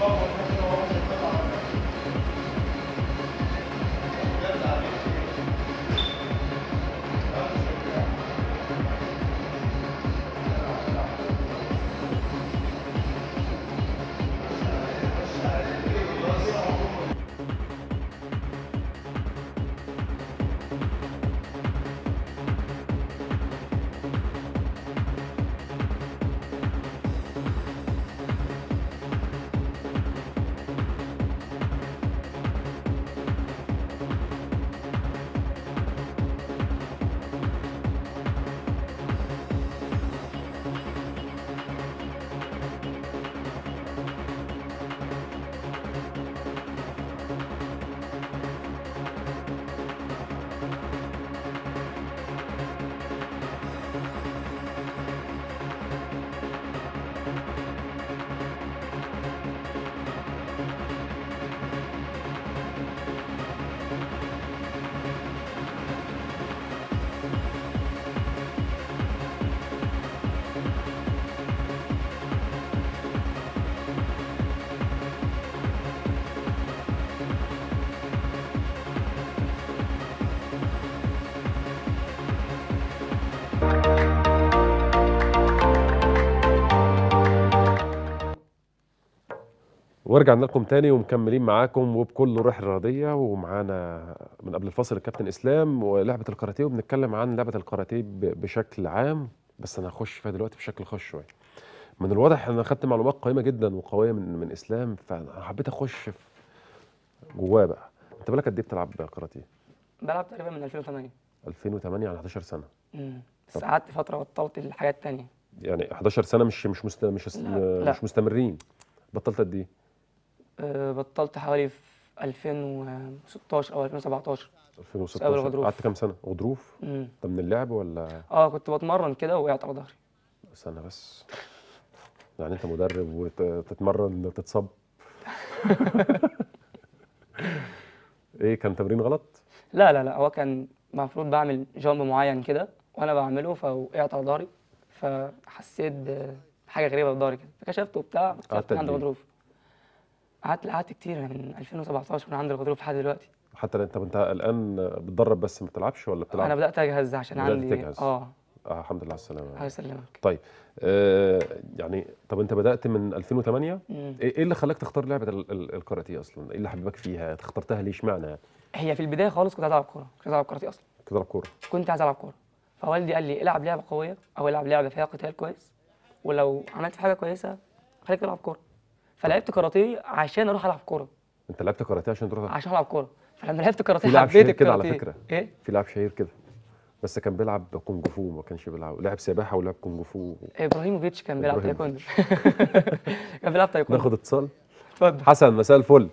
ورجعنا لكم تاني ومكملين معاكم وبكل روح رياضيه ومعانا من قبل الفاصل الكابتن اسلام ولعبه الكاراتيه وبنتكلم عن لعبه الكاراتيه ب- بشكل عام بس انا هخش فيها دلوقتي بشكل خاص شويه من الواضح ان انا خدت معلومات قيمه جدا وقويه من من اسلام فانا حبيت اخش في جواه بقى انت بالك قد ايه بتلعب كاراتيه بلعب تقريبا من 2008 2008 على 11 سنه امم بس قعدت فتره بطلت الحاجات التانية يعني 11 سنه مش مش مست... مش لا، لا. مش مستمرين بطلت قد ايه أه بطلت حوالي في 2016 او 2017 بسبب 2016 الغضروف. قعدت كام سنه غضروف امم ده من اللعب ولا اه كنت بتمرن كده وقعت على ظهري استنى بس يعني انت مدرب وتتمرن تتصب ايه كان تمرين غلط لا لا لا هو كان المفروض بعمل جامب معين كده وانا بعمله فوقعت على ظهري فحسيت بحاجه غريبه في ظهري كده فكشفت وبتاع قعدت اكتشفت قد إن عندي إيه؟ غضروف قعدت قعدت كتير أنا من 2017 من عندي الغضروف لحد دلوقتي حتى انت انت الان بتدرب بس ما بتلعبش ولا بتلعب انا بدات اجهز عشان بدأت عندي تجهز. اه آه الحمد لله على السلامه الله يسلمك طيب آه يعني طب انت بدات من 2008 مم. ايه إيه اللي خلاك تختار لعبه ال- ال- الكاراتيه اصلا ايه اللي حببك فيها اخترتها ليه اشمعنى يعني هي في البدايه خالص كنت عايز العب كوره كنت عايز العب كاراتيه اصلا تلعب كوره كنت عايز العب كوره فوالدي قال لي العب لعبه قويه او العب لعبه فيها قتال كويس ولو عملت حاجه كويسه خليك تلعب كوره فلعبت كاراتيه عشان اروح العب كوره انت لعبت كاراتيه عشان تروح عشان العب كوره فلما لعبت كاراتيه في لاعب حبيت شهير كده على الكاراتيه فكرة. ايه في لاعب شهير كده بس كان بيلعب كونج فو ما كانش بيلعب لعب سباحه ولعب كونج فو ابراهيموفيتش كان بيلعب إبراهيموفيتش. تايكوندو كان بيلعب تايكوندو ناخد اتصال اتفضل حسن مساء الفل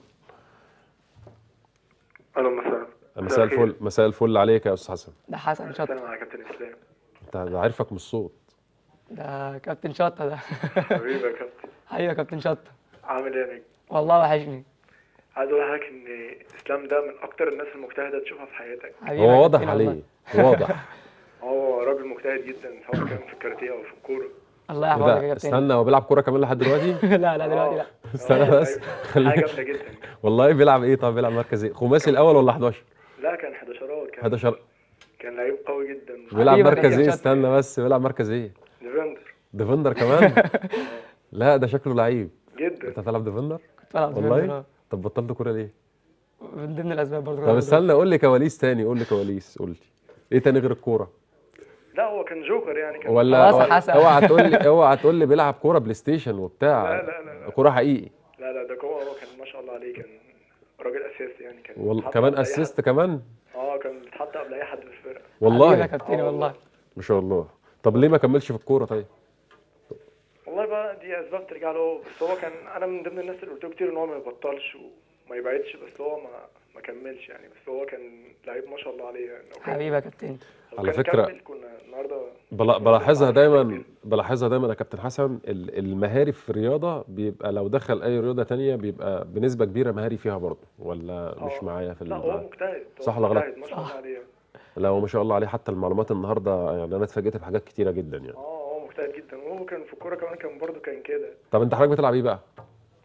الو مساء مساء الخير. الفل مساء الفل عليك يا استاذ حسن ده حسن شطه السلام عليكم كابتن اسلام انت أنا عارفك من الصوت ده كابتن شطه ده حبيبي يا كابتن ايوه يا كابتن شطه عامل ايه يا نجم والله وحشني عايز اقول لحضرتك ان اسلام ده من اكتر الناس المجتهده تشوفها في حياتك حبيبي يا هو واضح كابتن عليه والله. واضح هو راجل مجتهد جدا سواء كان في الكاراتيه او في الكوره الله إيه يحفظك يا ده كابتن استنى هو بيلعب كوره كمان لحد دلوقتي لا لا دلوقتي لا استنى آه، بس أيوة. خليك- حاجه جامده جدا والله بيلعب ايه طب بيلعب مركز ايه خماسي الاول ولا 11 لا كان 11 كان 11 كان لعيب قوي جدا بيلعب حبيبك يا مركز ايه كابتن. استنى بس بيلعب مركز ايه ديفندر ديفندر كمان لا ده شكله لعيب جدا انت بتلعب ديفندر كنت بلعب والله ديفندر، طب بطلت كوره ليه آه. من ضمن الاسباب برضه طب استنى قول لي كواليس تاني قول لي كواليس قول لي ايه تاني غير الكوره لا هو كان جوكر يعني كان ولا خلاص يا ولا- حسن. اوعى تقول لي اوعى تقول لي بيلعب كوره بلاي ستيشن وبتاع لا، لا، لا، لا. كوره حقيقي لا لا ده هو هو كان ما شاء الله عليه كان راجل اساسي يعني كان والله بيتحط كمان قبل أي اسيست حد. كمان اه كان بيتحط قبل اي حد في الفرقه والله يا كابتن آه والله ما شاء الله طب ليه ما كملش في الكوره طيب والله بقى دي اسباب ترجع له بس هو كان انا من ضمن الناس اللي قلت له كتير ان هو ما يبطلش وما يبعدش بس هو ما ما كملش يعني بس هو كان لعيب ما شاء الله عليه يعني لو كان- حبيبي يا كابتن لو على كان فكرة- كمل كنا النهارده بلا- بلاحظها دايما بلاحظها دايما يا كابتن حسن ال- المهاري في الرياضه بيبقى لو دخل اي رياضه تانية بيبقى بنسبه كبيره مهاري فيها برضه ولا مش آه. معايا في لا هو ال- مجتهد هو صح ولا غلط؟ مجتهد ما شاء الله عليه لا هو ما شاء الله عليه حتى المعلومات النهارده يعني انا اتفاجئت بحاجات كتيره جدا يعني اه هو مجتهد جدا وهو كان في الكوره كمان كان برضه كان كده طب انت حضرتك بتلعب ايه بقى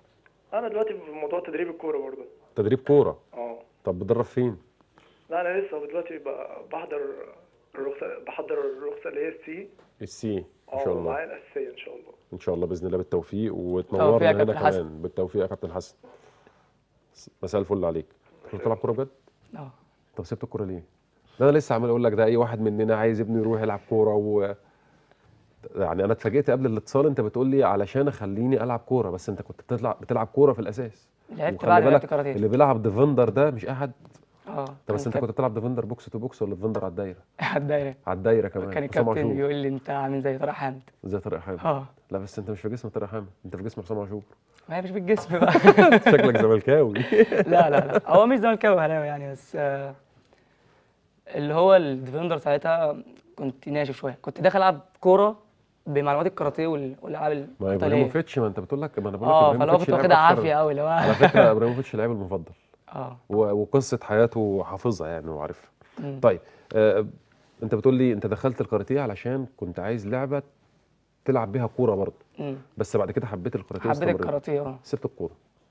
انا دلوقتي في موضوع تدريب الكوره برضه تدريب كوره اه طب بتدرب فين لا انا لسه دلوقتي ب- بحضر الرخصه بحضر الرخصه اللي هي السي السي ان شاء اه الله معايا الاساسيه ان شاء الله ان شاء الله باذن الله بالتوفيق توفيق يا وتنورنا هنا كابتن حسن. كمان بالتوفيق يا كابتن حسن مساء الفل عليك كنت بتلعب كوره بجد اه طب سبت الكوره ليه ده انا لسه عمال اقول لك ده اي واحد مننا عايز ابنه يروح يلعب كوره و يعني انا اتفاجئت قبل الاتصال انت بتقول لي علشان اخليني العب كوره بس انت كنت بتلعب بتلعب كوره في الاساس لعبت وخلي بعد ما لعبت بالك كاراتيه اللي بيلعب ديفندر ده مش احد اه طب بس كان انت كنت بتلعب ديفندر بوكس تو بوكس ولا ديفندر على الدايره على الدايره على الدايره كمان كان حسام الكابتن عاشور يقول لي انت عامل زي طارق حامد زي طارق حامد اه لا بس انت مش في جسم طارق حامد انت في جسم حسام عاشور ما هي مش بالجسم بقى شكلك زملكاوي لا لا لا هو مش زملكاوي هلاوي يعني بس آه، اللي هو الديفندر ساعتها كنت ناشف شويه كنت داخل العب كوره بمعلومات الكاراتيه وال- والالعاب ما القتاليه ابراهيموفيتش ما انت بتقول لك ما انا بقول لك اه فلو ابراهيموفيتش كنت لاعب واخدها أكتر. عافيه قوي اللي على هو فكره ابراهيموفيتش اللاعب المفضل اه و- وقصه حياته حافظها يعني وعارفها مم. طيب آه انت بتقول لي انت دخلت الكاراتيه علشان كنت عايز لعبه تلعب بيها كوره برضه مم. بس بعد كده حبيت الكاراتيه حبيت واستمريت. الكاراتيه اه سبت الكوره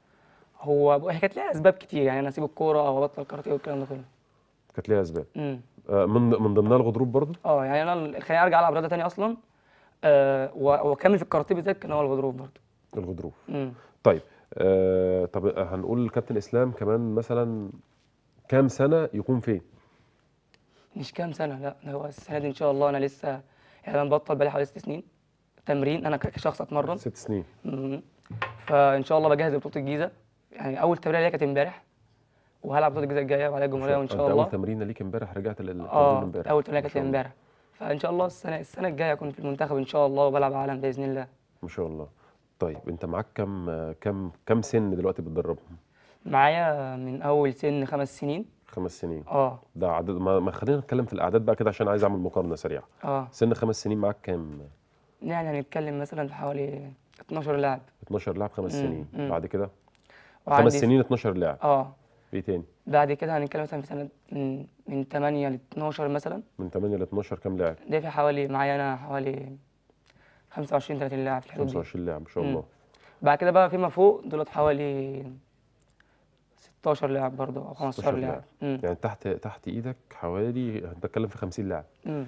هو هي كانت ليها اسباب كتير يعني انا اسيب الكوره او ابطل الكاراتيه والكلام ده كله كانت ليها اسباب مم. آه من من ضمنها الغضروف برضه اه يعني انا اللي خلاني ارجع العب رياضه تانية اصلا آه و- واكمل في الكاراتيه بالذات كان هو الغضروف برضه الغضروف مم. طيب آه طب هنقول الكابتن اسلام كمان مثلا كام سنه يكون فين مش كام سنه لا ده هو السنه دي ان شاء الله انا لسه يعني انا مبطل بقالي حوالي ست سنين تمرين انا كشخص اتمرن ست سنين مم. فان شاء الله بجهز لبطوله الجيزه يعني اول تمرين ليا كانت امبارح وهلعب بطوله الجيزه الجايه وعليها الجمهوريه وان شاء انت الله اول تمرينه ليك امبارح رجعت للتمرين اه امبارح اول تمرين ما كانت شاء الله. امبارح فان شاء الله السنه السنه الجايه اكون في المنتخب ان شاء الله وبلعب عالم باذن الله ما شاء الله طيب انت معاك كم كم كم سن دلوقتي بتدربهم معايا من اول سن خمس سنين خمس سنين اه ده عدد ما, ما خلينا نتكلم في الاعداد بقى كده عشان عايز اعمل مقارنه سريعه اه سن خمس سنين معاك كام يعني هنتكلم مثلا في حوالي 12 لاعب 12 لاعب خمس مم، سنين مم. بعد كده وعندي- خمس سنين 12 لاعب اه ايه تاني بعد كده هنتكلم مثلا في سنه من من 8 ل 12 مثلا من 8 ل 12 كام لاعب ده في حوالي معايا انا حوالي 25 30 لاعب في الحدود دي 25 لاعب ما شاء مم. الله بعد كده بقى فيما فوق دولت حوالي 16 لاعب برضه او 15 16 لاعب لاعب. مم. يعني تحت تحت ايدك حوالي انت بتتكلم في 50 لاعب مم.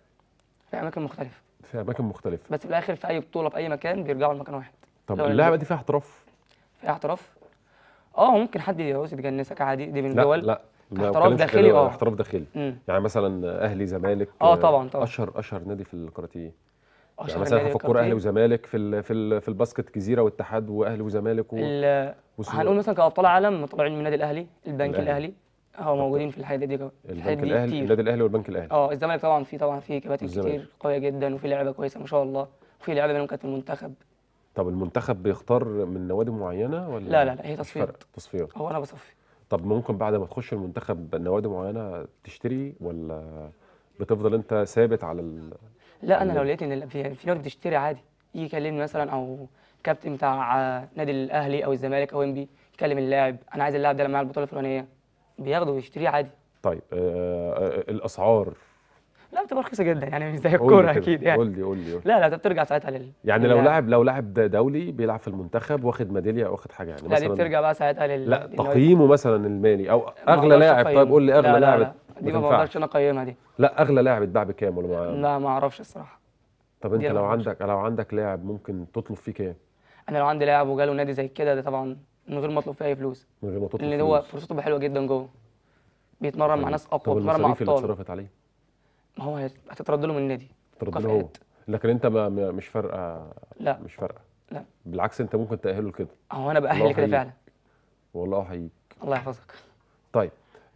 في اماكن مختلفه في اماكن مختلفه بس في الاخر في اي بطوله في اي مكان بيرجعوا لمكان واحد طب لو اللعبه الب- دي فيها احتراف في احتراف اه ممكن حد يعوز يتجنسك عادي دي من لا دول لا ما احتراف بتكلمش داخلي، كده، اه. احتراف داخلي مم. يعني مثلا اهلي زمالك اه طبعا طبعا اشهر اشهر نادي في الكاراتيه أشهر يعني مثلا نادي في الكوره اهلي الكاراتيه. وزمالك في ال في ال في الباسكت جزيره واتحاد واهلي وزمالك و... ال- وسو- هنقول مثلا كابطال عالم طالعين من النادي الاهلي البنك الأهلي. الاهلي هو موجودين في الحته دي جو- في الحتة البنك دي الاهلي كتير. النادي الاهلي والبنك الاهلي اه الزمالك طبعا في طبعا في كباتن الزمالك. كتير قويه جدا وفي لعيبه كويسه ما شاء الله وفي لعيبه منهم كانت في المنتخب طب المنتخب بيختار من نوادي معينه ولا لا لا لا هي مش تصفيات فارقة؟ تصفيات هو انا بصفي طب ممكن بعد ما تخش المنتخب نوادي معينه تشتري ولا بتفضل انت ثابت على ال... لا انا لو النادي. لقيت ان في في ناس بتشتري عادي يجي يكلمني مثلا او كابتن بتاع آه، نادي الاهلي او الزمالك او انبي يكلم اللاعب انا عايز اللاعب ده اللي معايا البطوله الفلانيه بياخده ويشتريه عادي طيب آه آه الاسعار لا بتبقى رخيصه جدا يعني مش زي قول لي الكوره كده، اكيد يعني قول لي قول لي قول لي. لا لا ده بترجع ساعتها لل يعني لو للاعب. لاعب لو لاعب د- دولي بيلعب في المنتخب واخد ميداليه او واخد حاجه يعني لا دي مثلا بترجع بقى ساعتها لل لا للنادي. تقييمه مثلا المالي او ما اغلى أقدرش لاعب أقيمه. طيب قول لي اغلى لا لا لاعب لا. دي ما تنفعش. بقدرش انا اقيمها دي لا اغلى لاعب اتباع بكام ولا ما لا ما اعرفش الصراحه طب انت دي أنا لو ما أعرفش. عندك لو عندك لاعب ممكن تطلب فيه كام انا لو عندي لاعب وجاله نادي زي كده ده طبعا من غير ما اطلب فيه اي فلوس من غير ما تطلب لان هو فلوس؟ فرصته بتبقى حلوه جدا جوه بيتمرن مع طيب. ناس طب اقوى بيتمرن مع المصاريف اللي ابطال اتصرفت عليه ما هو هت- هتترد له من النادي ترد له هو مكافآت. لكن انت ما ما- مش فارقه لا مش فارقه لا بالعكس انت ممكن تاهله لكده هو انا الله باهل كده يحييك. فعلا والله احييك الله يحفظك طيب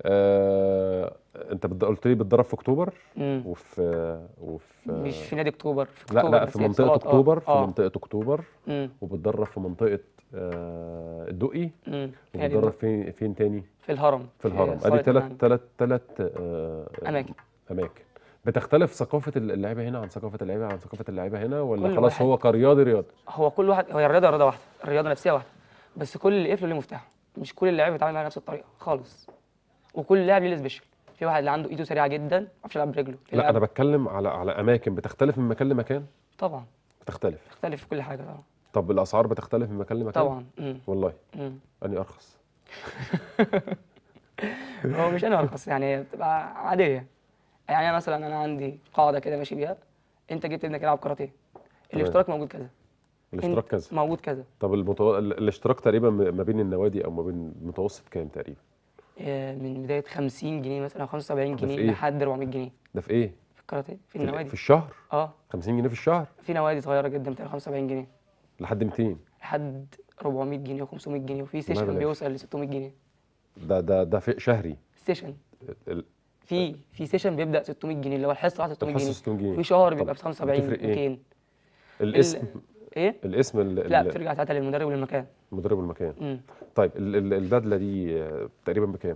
آه... انت بت- قلت لي بتدرب في اكتوبر امم وفي وفي مش في نادي اكتوبر في لا اكتوبر لا بس في هي منطقه اتصالات. آه، اكتوبر في اه منطقه اكتوبر امم وبتدرب في منطقه آه... الدقي امم في نادي وبتدرب الدقي. فين فين تاني في الهرم في الهرم صالة ادي ثلاث المعلم. ثلاث ثلاث آه... اماكن اماكن بتختلف ثقافه اللعيبه هنا عن ثقافه اللعيبه عن ثقافه اللعيبه هنا ولا كل خلاص واحد. هو كرياضي رياضي هو كل واحد هي الرياضه رياضه واحده الرياضه نفسها واحده بس كل اللي قفله ليه مفتاح مش كل اللاعب بيتعامل معاه نفس الطريقه خالص وكل لاعب ليه سبيشال في واحد اللي عنده ايده سريعه جدا ما بيعرفش يلعب برجله في لا لاعب- انا بتكلم على على اماكن بتختلف من مكان لمكان طبعا بتختلف تختلف في كل حاجه طبعا طب الاسعار بتختلف من مكان لمكان طبعا مم. والله مم. اني ارخص هو مش انا ارخص يعني هي بتبقى عاديه يعني أنا مثلا انا عندي قاعده كده ماشي بيها انت جبت ابنك يلعب كاراتيه الاشتراك موجود كذا الاشتراك إنت- كذا موجود كذا طب المتو... ال- الاشتراك تقريبا م- ما بين النوادي او ما بين متوسط كام تقريبا آه، من بدايه 50 جنيه مثلا او 75 ده في جنيه إيه؟ لحد 400 جنيه ده في ايه في الكاراتيه في في, ال- النوادي في الشهر اه 50 جنيه في الشهر في نوادي صغيره جدا 275 جنيه لحد 200 لحد 400 جنيه و500 جنيه وفي والله سيشن بلاش. بيوصل ل 600 جنيه ده ده ده في شهري سيشن ال- في في سيشن بيبدا 600 جنيه اللي هو الحصه بتاعت 600 الحصه جنيه 600 جنيه وفي شهر طب بيبقى ب 75 بتفرق إيه؟ 200 الاسم ايه الاسم ال- لا ال- بترجع ساعتها للمدرب وللمكان المدرب المكان امم طيب ال- ال- البدله دي آه، تقريبا بكام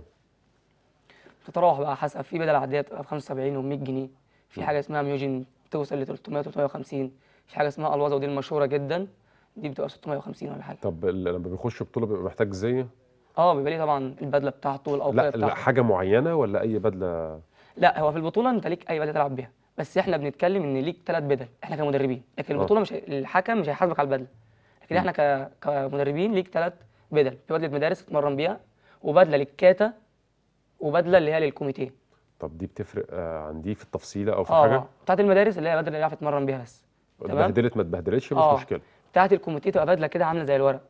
بتتراوح بقى حسب في بدل عاديه بتبقى ب 75 و 100 جنيه في حاجه اسمها ميوجين بتوصل ل 300 350 في حاجه اسمها الوازه ودي المشهوره جدا دي بتبقى ب 650 ولا حاجه طب ال- لما بيخش بطوله بيبقى محتاج زي اه بيبقى ليه طبعا البدله بتاعته والاوقيه لا, لا بتاعته حاجه معينه ولا اي بدله لا هو في البطوله انت ليك اي بدله تلعب بيها بس احنا بنتكلم ان ليك ثلاث بدل احنا كمدربين لكن آه. البطوله مش هي- الحكم مش هيحاسبك على البدله لكن احنا ك... كمدربين ليك ثلاث بدل في بدله مدارس تتمرن بيها وبدله للكاتا وبدله اللي هي للكوميتيه طب دي بتفرق آه، عن دي في التفصيله او في اه حاجه بتاعت المدارس اللي هي بدله اللي يعرف يتمرن بيها بس تمام. اتبهدلت ما اتبهدلتش مش آه. مشكله بتاعت الكوميتيه تبقى بدله كده عامله زي الورق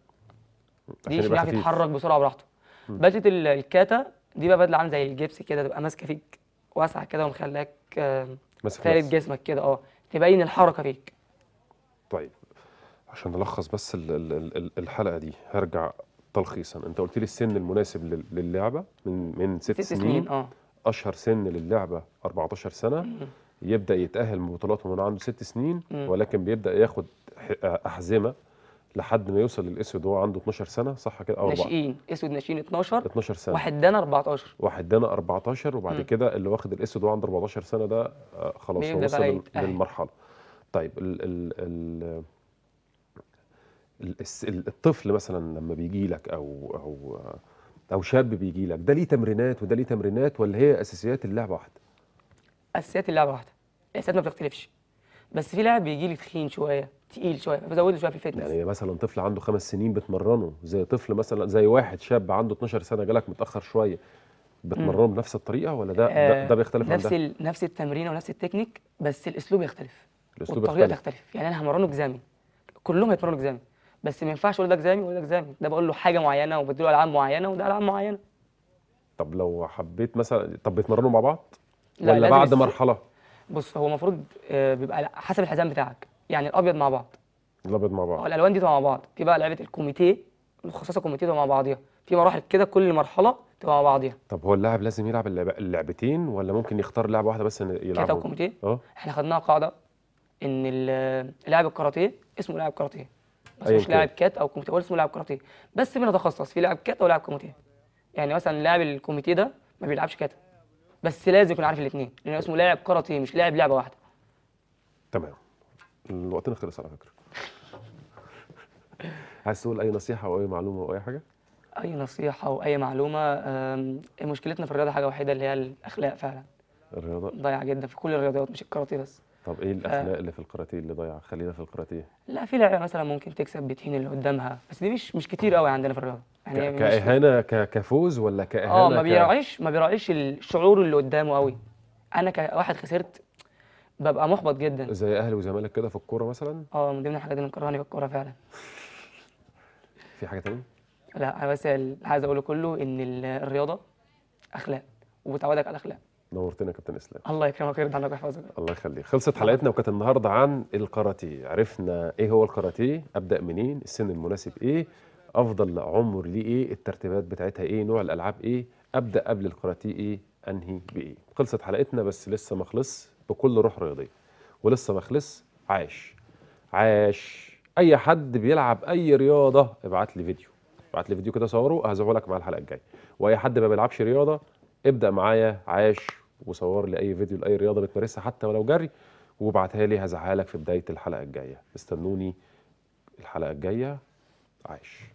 دي عشان عشان يبقى يعرف خفيف. يتحرك بسرعه براحته بدله ال- الكاتا دي بقى بدله عامله زي الجبس كده تبقى ماسكه فيك واسعه كده ومخليك آه، ماسك فارد نفس. جسمك كده اه تبين الحركه فيك طيب عشان نلخص بس ال- ال- ال- ال- الحلقه دي هرجع تلخيصا انت قلت لي السن المناسب لل- للعبه من من ست, ست سنين اه اشهر سن للعبه 14 سنه يبدا يتاهل من بطولاته من عنده ست سنين مم. ولكن بيبدا ياخد ح- احزمه لحد ما يوصل للاسود وهو عنده 12 سنه صح كده او أربعة- ناشئين اسود ناشئين 12 12 سنه واحد دانا 14 واحد دانا 14 وبعد مم. كده اللي واخد الاسود وهو عنده 14 سنه ده آه، خلاص هو بيبدأ وصل بقى لل- يتأهل. للمرحله طيب ال ال ال ال- الس- ال- الطفل مثلا لما بيجي لك او او او شاب بيجي لك ده ليه تمرينات وده ليه تمرينات ولا هي اساسيات اللعبه واحده اساسيات اللعبه واحده الاساسيات ما بتختلفش بس في لاعب بيجي لي تخين شويه تقيل شويه فبزوده شويه في الفتنس يعني مثلا طفل عنده خمس سنين بتمرنه زي طفل مثلا زي واحد شاب عنده 12 سنه جالك متاخر شويه بتمرنه بنفس الطريقه ولا ده ده, آه، ده بيختلف عن نفس ده ال... نفس التمرين ونفس التكنيك بس الاسلوب يختلف الاسلوب والطريقه يختلف تختلف يعني انا همرنه جزامي كلهم هيتمرنوا جزامي بس ما ينفعش اقول ده جزامي وده جزامي ده بقول له حاجه معينه وبديله العاب معينه وده العاب معينه طب لو حبيت مثلا طب بيتمرنوا مع بعض لا، ولا لازم بعد الس- مرحله بص هو المفروض آه، بيبقى على حسب الحزام بتاعك يعني الابيض مع بعض الابيض مع اه بعض الالوان دي تبقى مع بعض في بقى لعبه الكوميتيه مخصصه كوميتيه تبقى مع بعضيها في مراحل كده كل مرحله تبقى مع بعضيها طب هو اللاعب لازم يلعب اللعب... اللعبتين ولا ممكن يختار لعبه واحده بس إن كاتا يلعبهم وكوميتيه اه احنا خدناها قاعده ان ال- لاعب الكاراتيه اسمه لاعب كاراتيه بس أيا مش كان. لاعب كات او كوميتيه هو اسمه لاعب كاراتيه بس بنتخصص في لاعب كات ولاعب كوميتيه يعني مثلا لاعب الكوميتيه ده ما بيلعبش كاتا بس لازم يكون عارف الاثنين لانه اسمه لاعب كاراتيه مش لاعب لعبه واحده تمام وقتنا خلص على فكره عايز تقول اي نصيحه او اي معلومه او اي حاجه اي نصيحه او اي معلومه أم، مشكلتنا في الرياضه حاجه وحيده اللي هي الاخلاق فعلا الرياضه ضايعه جدا في كل الرياضات مش الكاراتيه بس طب ايه الاخلاق اللي في الكاراتيه اللي ضايعه خلينا في الكاراتيه لا في لعيبه مثلا ممكن تكسب بتهين اللي قدامها بس دي مش مش كتير قوي عندنا في الرياضه يعني هي ك- مش- كاهانه ك... كفوز ولا كاهانه اه ما ك- بيراعيش ما بيراعيش الشعور اللي قدامه قوي انا كواحد خسرت ببقى محبط جدا زي اهلي وزمالك كده في الكوره مثلا اه من ضمن الحاجات اللي مكرهاني في الكوره فعلا في حاجه تانية لا انا بس اللي عايز اقوله كله ان ال- الرياضه اخلاق وبتعودك على الاخلاق نورتنا يا كابتن اسلام الله يكرمك ويرضى عنك ويحفظك الله يخليك خلصت حلقتنا وكانت النهارده عن الكاراتيه عرفنا ايه هو الكاراتيه ابدا منين السن المناسب ايه افضل عمر ليه ايه الترتيبات بتاعتها ايه نوع الالعاب ايه ابدا قبل الكاراتيه ايه انهي بايه خلصت حلقتنا بس لسه ما خلص بكل روح رياضيه ولسه ما خلص عاش عاش اي حد بيلعب اي رياضه ابعت لي فيديو ابعت لي فيديو كده صوره هزعه لك مع الحلقه الجايه واي حد ما بيلعبش رياضه ابدا معايا عاش وصور لي اي فيديو لاي رياضه بتمارسها حتى ولو جري وابعتها لي هزعها لك في بدايه الحلقه الجايه استنوني الحلقه الجايه عاش